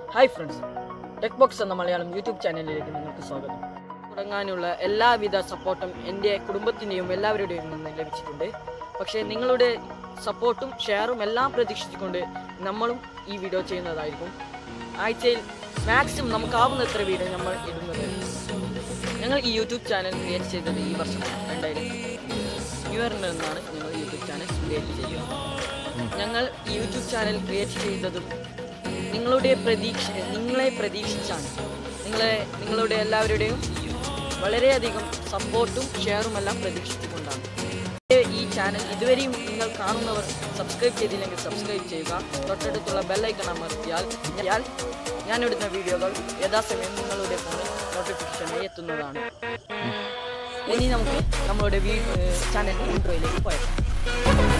hi friends tech box എന്ന Malayalam YouTube ചാനലിലേക്ക് നിങ്ങൾക്ക് സ്വാഗതം തുടങ്ങാനുള്ള എല്ലാവിധ സപ്പോർട്ടും എൻ്റെ കുടുംബത്തിൻ്റെയും എല്ലാവരുടെയും നിന്ന് ലഭിച്ചിട്ടുണ്ട് പക്ഷേ നിങ്ങളുടെ സപ്പോർട്ടും ഷെയറും എല്ലാം പ്രതീക്ഷിച്ചുകൊണ്ട് നമ്മളും ഈ വീഡിയോ ചെയ്യുന്നതായിരിക്കും ആഴ്ചയിൽ മാക്സിമം നമുക്കാവുന്നത്ര വീഡിയോ നമ്മൾ ഇടുന്നത് ഞങ്ങൾ ഈ യൂട്യൂബ് ചാനൽ ക്രിയേറ്റ് ചെയ്തത് ഈ വർഷം രണ്ടായിരത്തി ന്യൂ ഇയറിൽ നിന്നാണ് ഞങ്ങൾ യൂട്യൂബ് ചാനൽ ക്രിയേറ്റ് ചെയ്യുന്നത് ഞങ്ങൾ ഈ യൂട്യൂബ് ചാനൽ ക്രിയേറ്റ് ചെയ്തതും നിങ്ങളുടെ പ്രതീക്ഷ നിങ്ങളെ പ്രതീക്ഷിച്ചാണ് നിങ്ങളെ നിങ്ങളുടെ എല്ലാവരുടെയും വളരെയധികം സപ്പോർട്ടും ഷെയറും എല്ലാം പ്രതീക്ഷിച്ചുകൊണ്ടാണ് ഈ ചാനൽ ഇതുവരെയും നിങ്ങൾ കാണുന്നവർ സബ്സ്ക്രൈബ് ചെയ്തില്ലെങ്കിൽ സബ്സ്ക്രൈബ് ചെയ്യുക തൊട്ടടുത്തുള്ള ബെല്ലൈക്കൺ അമർത്തിയാൽ ഞാൻ ഞാനിടുന്ന വീഡിയോകൾ യഥാസമയം നിങ്ങളുടെ ഫോണിൽ നോട്ടിഫിക്കേഷനായി എത്തുന്നതാണ് ഇനി നമുക്ക് നമ്മളുടെ വീ ചാനൽ ഇൻട്രോയിലേക്ക് പോയേക്കാം